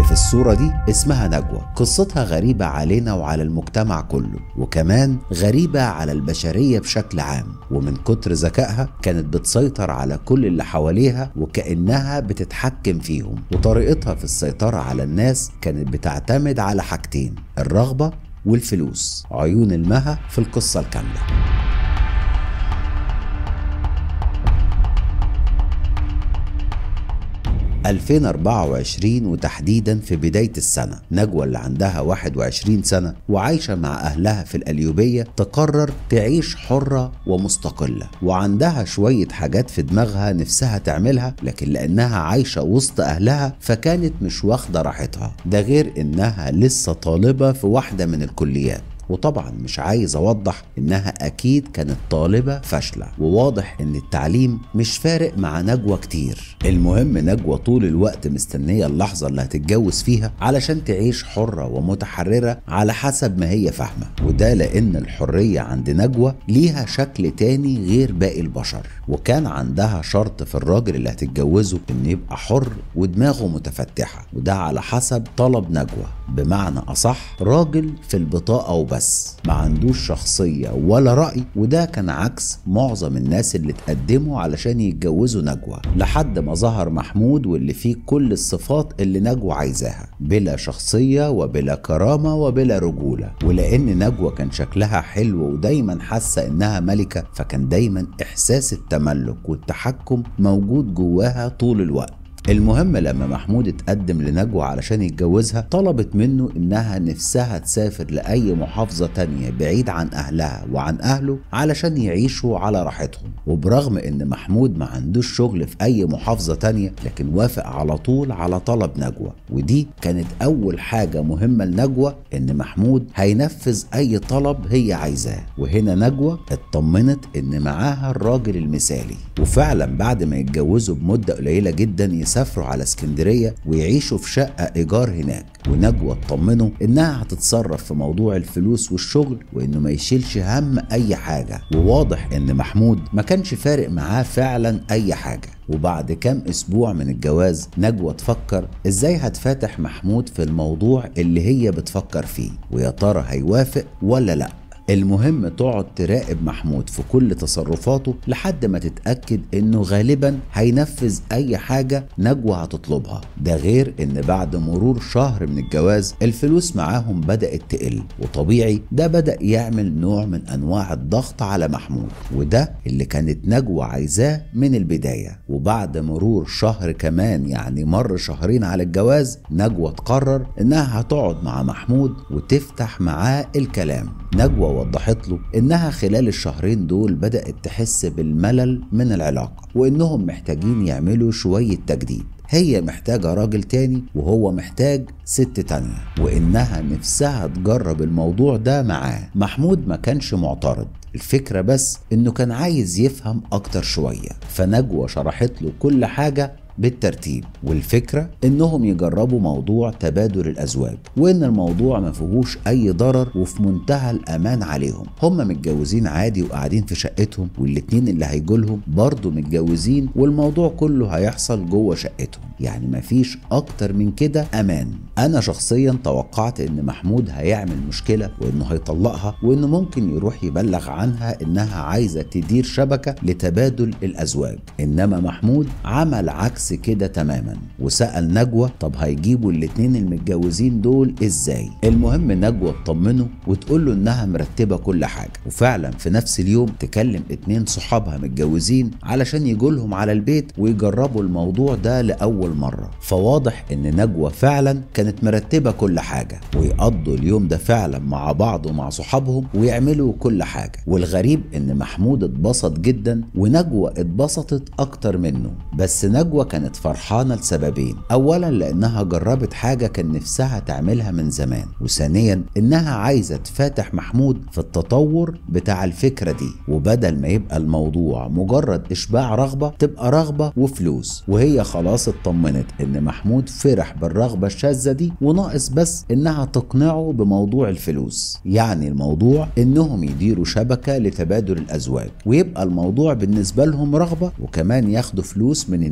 في الصورة دي اسمها نجوى قصتها غريبة علينا وعلى المجتمع كله وكمان غريبة على البشرية بشكل عام ومن كتر ذكائها كانت بتسيطر على كل اللي حواليها وكأنها بتتحكم فيهم وطريقتها في السيطرة على الناس كانت بتعتمد على حاجتين الرغبة والفلوس عيون المها في القصة الكاملة – 2024 وتحديدا في بداية السنة نجوى اللي عندها 21 سنة وعايشة مع أهلها في القليوبية تقرر تعيش حرة ومستقلة وعندها شوية حاجات في دماغها نفسها تعملها لكن لأنها عايشة وسط أهلها فكانت مش واخدة راحتها ده غير إنها لسه طالبة في واحدة من الكليات وطبعا مش عايز اوضح انها اكيد كانت طالبه فاشله وواضح ان التعليم مش فارق مع نجوى كتير المهم نجوى طول الوقت مستنيه اللحظه اللي هتتجوز فيها علشان تعيش حره ومتحرره على حسب ما هي فاهمه وده لان الحريه عند نجوى ليها شكل تاني غير باقي البشر وكان عندها شرط في الراجل اللي هتتجوزه انه يبقى حر ودماغه متفتحه وده على حسب طلب نجوى بمعنى اصح راجل في البطاقه وبس بس ما عندوش شخصية ولا رأي وده كان عكس معظم الناس اللي تقدموا علشان يتجوزوا نجوى لحد ما ظهر محمود واللي فيه كل الصفات اللي نجوى عايزاها بلا شخصية وبلا كرامة وبلا رجولة ولأن نجوى كان شكلها حلو ودايما حاسة إنها ملكة فكان دايما إحساس التملك والتحكم موجود جواها طول الوقت المهم لما محمود اتقدم لنجوى علشان يتجوزها طلبت منه انها نفسها تسافر لاي محافظة تانية بعيد عن اهلها وعن اهله علشان يعيشوا على راحتهم وبرغم ان محمود ما عندوش شغل في اي محافظة تانية لكن وافق على طول على طلب نجوى ودي كانت اول حاجة مهمة لنجوى ان محمود هينفذ اي طلب هي عايزاه وهنا نجوى اطمنت ان معاها الراجل المثالي وفعلا بعد ما يتجوزوا بمدة قليلة جدا يسافروا على اسكندرية ويعيشوا في شقة إيجار هناك ونجوى اطمنوا إنها هتتصرف في موضوع الفلوس والشغل وإنه ما يشيلش هم أي حاجة وواضح إن محمود ما كانش فارق معاه فعلا أي حاجة وبعد كام اسبوع من الجواز نجوى تفكر ازاي هتفاتح محمود في الموضوع اللي هي بتفكر فيه ويا ترى هيوافق ولا لا المهم تقعد تراقب محمود في كل تصرفاته لحد ما تتأكد انه غالبا هينفذ اي حاجة نجوى هتطلبها ده غير ان بعد مرور شهر من الجواز الفلوس معاهم بدأت تقل وطبيعي ده بدأ يعمل نوع من انواع الضغط على محمود وده اللي كانت نجوى عايزاه من البداية وبعد مرور شهر كمان يعني مر شهرين على الجواز نجوى تقرر انها هتقعد مع محمود وتفتح معاه الكلام نجوى وضحت له انها خلال الشهرين دول بدأت تحس بالملل من العلاقة وانهم محتاجين يعملوا شوية تجديد هي محتاجة راجل تاني وهو محتاج ست تانية وإنها نفسها تجرب الموضوع ده معاه محمود ما كانش معترض الفكرة بس إنه كان عايز يفهم أكتر شوية فنجوى شرحت له كل حاجة بالترتيب والفكرة انهم يجربوا موضوع تبادل الازواج وان الموضوع ما فيهوش اي ضرر وفي منتهى الامان عليهم هم متجوزين عادي وقاعدين في شقتهم والاتنين اللي هيجولهم برضه متجوزين والموضوع كله هيحصل جوه شقتهم يعني مفيش اكتر من كده امان انا شخصيا توقعت ان محمود هيعمل مشكلة وانه هيطلقها وانه ممكن يروح يبلغ عنها انها عايزة تدير شبكة لتبادل الازواج انما محمود عمل عكس كده تماما وسأل نجوى طب هيجيبوا الاتنين المتجوزين دول ازاي المهم نجوى تطمنه وتقول له انها مرتبة كل حاجة وفعلا في نفس اليوم تكلم اتنين صحابها متجوزين علشان يجولهم على البيت ويجربوا الموضوع ده لأول مرة فواضح ان نجوى فعلا كانت مرتبة كل حاجة ويقضوا اليوم ده فعلا مع بعض ومع صحابهم ويعملوا كل حاجة والغريب ان محمود اتبسط جدا ونجوى اتبسطت اكتر منه بس نجوى كانت فرحانة لسببين أولا لأنها جربت حاجة كان نفسها تعملها من زمان وثانيا إنها عايزة تفاتح محمود في التطور بتاع الفكرة دي وبدل ما يبقى الموضوع مجرد إشباع رغبة تبقى رغبة وفلوس وهي خلاص اطمنت إن محمود فرح بالرغبة الشاذة دي وناقص بس إنها تقنعه بموضوع الفلوس يعني الموضوع إنهم يديروا شبكة لتبادل الأزواج ويبقى الموضوع بالنسبة لهم رغبة وكمان ياخدوا فلوس من الناس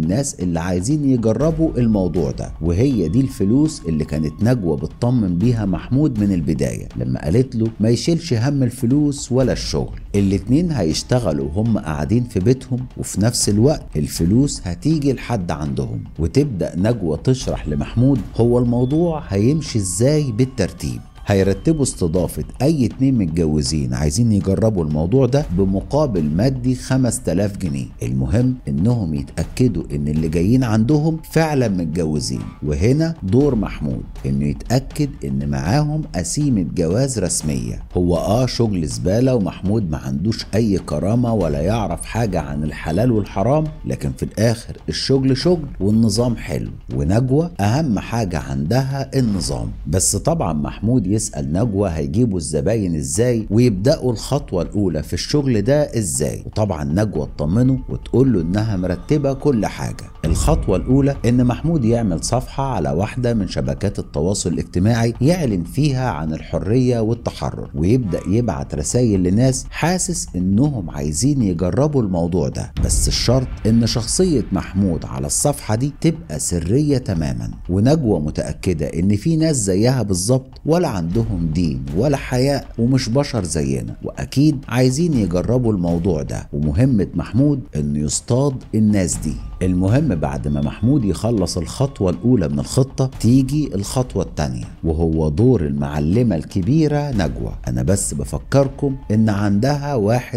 اللي عايزين يجربوا الموضوع ده وهي دي الفلوس اللي كانت نجوى بتطمن بيها محمود من البداية لما قالت له ما يشيلش هم الفلوس ولا الشغل الاتنين هيشتغلوا وهم قاعدين في بيتهم وفي نفس الوقت الفلوس هتيجي لحد عندهم وتبدأ نجوى تشرح لمحمود هو الموضوع هيمشي ازاي بالترتيب هيرتبوا استضافة أي اتنين متجوزين عايزين يجربوا الموضوع ده بمقابل مادي 5000 جنيه المهم إنهم يتأكدوا إن اللي جايين عندهم فعلا متجوزين وهنا دور محمود إنه يتأكد إن معاهم قسيمة جواز رسمية هو آه شغل زبالة ومحمود ما عندوش أي كرامة ولا يعرف حاجة عن الحلال والحرام لكن في الآخر الشغل شغل والنظام حلو ونجوى أهم حاجة عندها النظام بس طبعا محمود يسأل نجوى هيجيبوا الزباين ازاي ويبدأوا الخطوة الأولى في الشغل ده ازاي وطبعا نجوى تطمنه وتقول له انها مرتبة كل حاجة الخطوة الأولى إن محمود يعمل صفحة على واحدة من شبكات التواصل الاجتماعي يعلن فيها عن الحرية والتحرر ويبدأ يبعت رسائل لناس حاسس إنهم عايزين يجربوا الموضوع ده بس الشرط إن شخصية محمود على الصفحة دي تبقى سرية تماما ونجوى متأكدة إن في ناس زيها بالظبط ولا عندهم دين ولا حياء ومش بشر زينا وأكيد عايزين يجربوا الموضوع ده ومهمة محمود إنه يصطاد الناس دي المهم بعد ما محمود يخلص الخطوة الأولى من الخطة تيجي الخطوة التانية وهو دور المعلمة الكبيرة نجوى أنا بس بفكركم إن عندها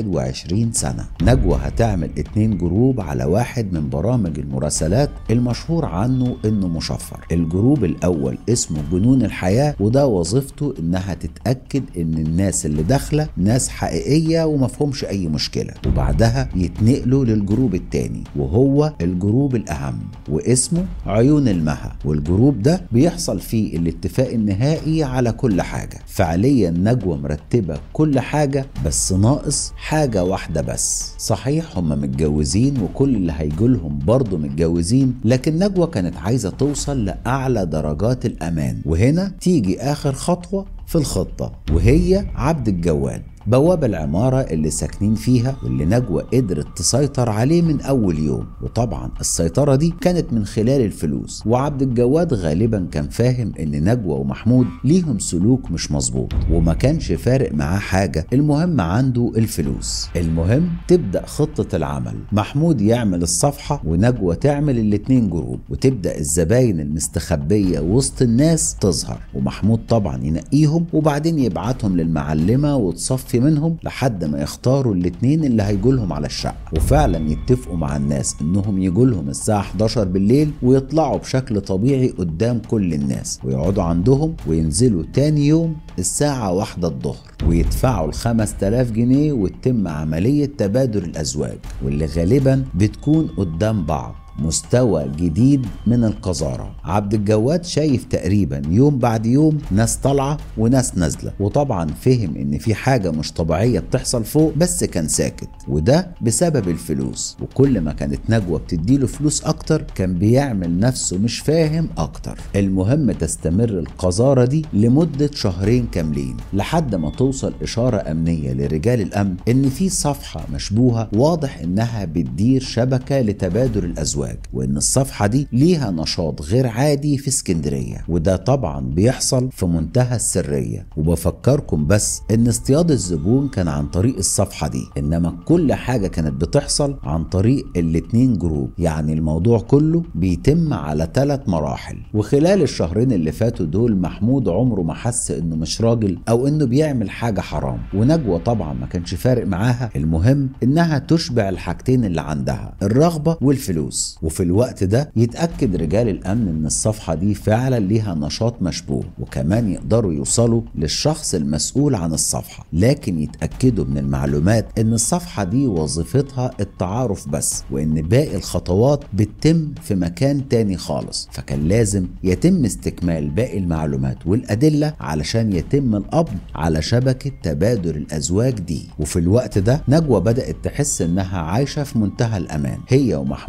21 سنة نجوى هتعمل اتنين جروب على واحد من برامج المراسلات المشهور عنه إنه مشفر الجروب الأول اسمه جنون الحياة وده وظيفته إنها تتأكد إن الناس اللي داخلة ناس حقيقية ومفهومش أي مشكلة وبعدها يتنقلوا للجروب التاني وهو الجروب الأهم واسمه عيون المها والجروب ده بيحصل فيه الاتفاق النهائي على كل حاجة فعليا نجوى مرتبة كل حاجة بس ناقص حاجة واحدة بس صحيح هم متجوزين وكل اللي هيجولهم برضه متجوزين لكن نجوى كانت عايزة توصل لأعلى درجات الأمان وهنا تيجي آخر خطوة في الخطة وهي عبد الجواد بواب العمارة اللي ساكنين فيها واللي نجوى قدرت تسيطر عليه من أول يوم وطبعا السيطرة دي كانت من خلال الفلوس وعبد الجواد غالبا كان فاهم إن نجوى ومحمود ليهم سلوك مش مظبوط وما كانش فارق معاه حاجة المهم عنده الفلوس المهم تبدأ خطة العمل محمود يعمل الصفحة ونجوى تعمل الاتنين جروب وتبدأ الزباين المستخبية وسط الناس تظهر ومحمود طبعا ينقيهم وبعدين يبعتهم للمعلمة وتصفي منهم لحد ما يختاروا الاتنين اللي هيجولهم على الشقة وفعلا يتفقوا مع الناس انهم يجولهم الساعة 11 بالليل ويطلعوا بشكل طبيعي قدام كل الناس ويقعدوا عندهم وينزلوا تاني يوم الساعة واحدة الظهر ويدفعوا ال 5000 جنيه وتتم عملية تبادل الأزواج واللي غالبا بتكون قدام بعض مستوى جديد من القذارة عبد الجواد شايف تقريبا يوم بعد يوم ناس طالعة وناس نازلة وطبعا فهم ان في حاجة مش طبيعية بتحصل فوق بس كان ساكت وده بسبب الفلوس وكل ما كانت نجوى بتديله فلوس اكتر كان بيعمل نفسه مش فاهم اكتر المهم تستمر القذارة دي لمدة شهرين كاملين لحد ما توصل اشارة امنية لرجال الامن ان في صفحة مشبوهة واضح انها بتدير شبكة لتبادل الازواج الزواج وان الصفحه دي ليها نشاط غير عادي في اسكندريه وده طبعا بيحصل في منتهى السريه وبفكركم بس ان اصطياد الزبون كان عن طريق الصفحه دي انما كل حاجه كانت بتحصل عن طريق الاتنين جروب يعني الموضوع كله بيتم على ثلاث مراحل وخلال الشهرين اللي فاتوا دول محمود عمره ما حس انه مش راجل او انه بيعمل حاجه حرام ونجوى طبعا ما كانش فارق معاها المهم انها تشبع الحاجتين اللي عندها الرغبه والفلوس وفي الوقت ده يتأكد رجال الأمن إن الصفحة دي فعلا ليها نشاط مشبوه وكمان يقدروا يوصلوا للشخص المسؤول عن الصفحة لكن يتأكدوا من المعلومات إن الصفحة دي وظيفتها التعارف بس وإن باقي الخطوات بتتم في مكان تاني خالص فكان لازم يتم استكمال باقي المعلومات والأدلة علشان يتم القبض على شبكة تبادل الأزواج دي وفي الوقت ده نجوى بدأت تحس إنها عايشة في منتهى الأمان هي ومحمود متجوزين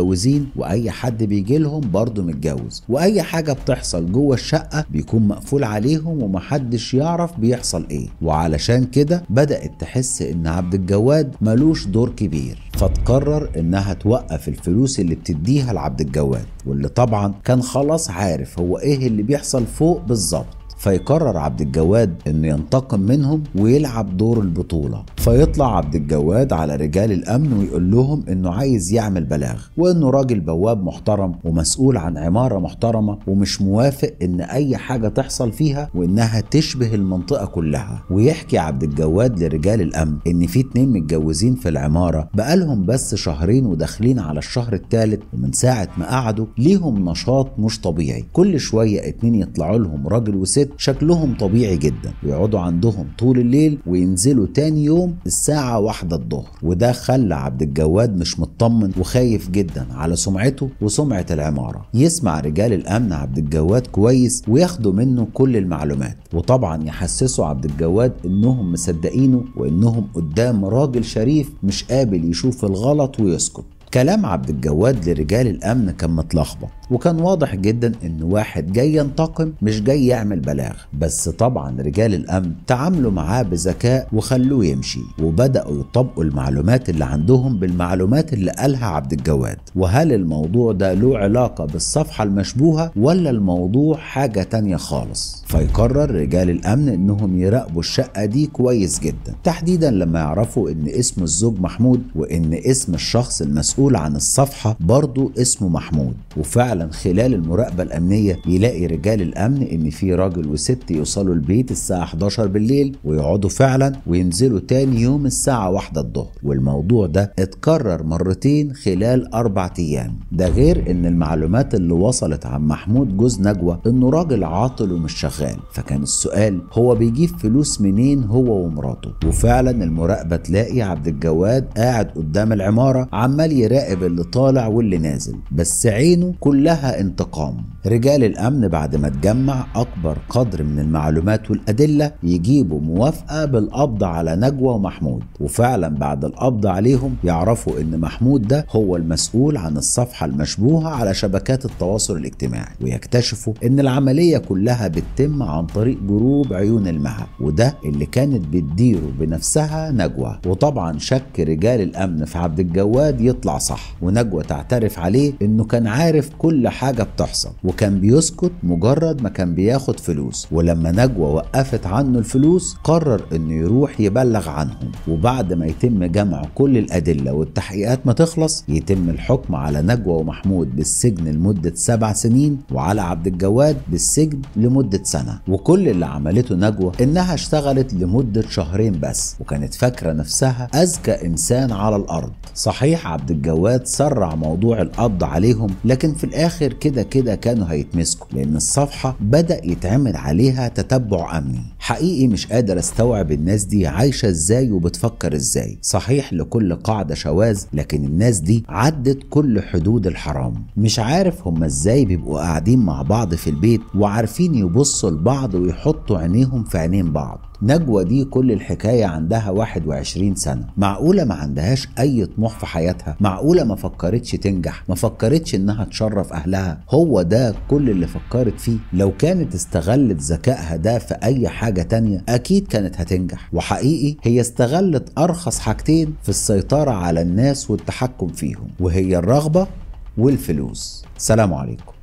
متجوزين واي حد بيجي لهم برضه متجوز واي حاجه بتحصل جوه الشقه بيكون مقفول عليهم ومحدش يعرف بيحصل ايه وعلشان كده بدات تحس ان عبد الجواد ملوش دور كبير فتقرر انها توقف الفلوس اللي بتديها لعبد الجواد واللي طبعا كان خلاص عارف هو ايه اللي بيحصل فوق بالظبط فيقرر عبد الجواد انه ينتقم منهم ويلعب دور البطولة فيطلع عبد الجواد على رجال الامن ويقول لهم انه عايز يعمل بلاغ وانه راجل بواب محترم ومسؤول عن عمارة محترمة ومش موافق ان اي حاجة تحصل فيها وانها تشبه المنطقة كلها ويحكي عبد الجواد لرجال الامن ان في اتنين متجوزين في العمارة بقالهم بس شهرين وداخلين على الشهر الثالث ومن ساعة ما قعدوا ليهم نشاط مش طبيعي كل شوية اتنين يطلعوا لهم راجل وست شكلهم طبيعي جدا ويقعدوا عندهم طول الليل وينزلوا تاني يوم الساعة واحدة الظهر وده خلى عبد الجواد مش مطمن وخايف جدا على سمعته وسمعة العمارة يسمع رجال الأمن عبد الجواد كويس وياخدوا منه كل المعلومات وطبعا يحسسوا عبد الجواد إنهم مصدقينه وإنهم قدام راجل شريف مش قابل يشوف الغلط ويسكت كلام عبد الجواد لرجال الامن كان متلخبط وكان واضح جدا ان واحد جاي ينتقم مش جاي يعمل بلاغ بس طبعا رجال الامن تعاملوا معاه بذكاء وخلوه يمشي وبداوا يطبقوا المعلومات اللي عندهم بالمعلومات اللي قالها عبد الجواد وهل الموضوع ده له علاقه بالصفحه المشبوهه ولا الموضوع حاجه تانية خالص فيقرر رجال الامن انهم يراقبوا الشقه دي كويس جدا تحديدا لما يعرفوا ان اسم الزوج محمود وان اسم الشخص المسؤول عن الصفحه برضه اسمه محمود وفعلا خلال المراقبه الامنيه يلاقي رجال الامن ان في راجل وست يوصلوا البيت الساعه 11 بالليل ويقعدوا فعلا وينزلوا تاني يوم الساعه 1 الظهر والموضوع ده اتكرر مرتين خلال اربع ايام ده غير ان المعلومات اللي وصلت عن محمود جوز نجوى انه راجل عاطل ومش شغال فكان السؤال هو بيجيب فلوس منين هو ومراته وفعلا المراقبه تلاقي عبد الجواد قاعد قدام العماره عمال يراقب اللي طالع واللي نازل بس عينه كلها انتقام رجال الامن بعد ما تجمع اكبر قدر من المعلومات والادله يجيبوا موافقه بالقبض على نجوى ومحمود وفعلا بعد القبض عليهم يعرفوا ان محمود ده هو المسؤول عن الصفحه المشبوهه على شبكات التواصل الاجتماعي ويكتشفوا ان العمليه كلها بتتم عن طريق جروب عيون المها وده اللي كانت بتديره بنفسها نجوى وطبعا شك رجال الامن في عبد الجواد يطلع صح ونجوى تعترف عليه انه كان عارف كل حاجه بتحصل وكان بيسكت مجرد ما كان بياخد فلوس ولما نجوى وقفت عنه الفلوس قرر انه يروح يبلغ عنهم وبعد ما يتم جمع كل الادله والتحقيقات ما تخلص يتم الحكم على نجوى ومحمود بالسجن لمده سبع سنين وعلى عبد الجواد بالسجن لمده سنه وكل اللي عملته نجوى انها اشتغلت لمده شهرين بس وكانت فاكره نفسها اذكى انسان على الارض صحيح عبد الجواد سرع موضوع القبض عليهم لكن في الاخر كده كده كانوا هيتمسكوا لان الصفحه بدا يتعمل عليها تتبع امني حقيقي مش قادر استوعب الناس دي عايشه ازاي وبتفكر ازاي صحيح لكل قاعده شواذ لكن الناس دي عدت كل حدود الحرام مش عارف هم ازاي بيبقوا قاعدين مع بعض في البيت وعارفين يبصوا لبعض ويحطوا عينيهم في عينين بعض نجوى دي كل الحكاية عندها 21 سنة معقولة ما عندهاش أي طموح في حياتها معقولة ما فكرتش تنجح ما فكرتش إنها تشرف أهلها هو ده كل اللي فكرت فيه لو كانت استغلت ذكائها ده في أي حاجة تانية أكيد كانت هتنجح وحقيقي هي استغلت أرخص حاجتين في السيطرة على الناس والتحكم فيهم وهي الرغبة والفلوس سلام عليكم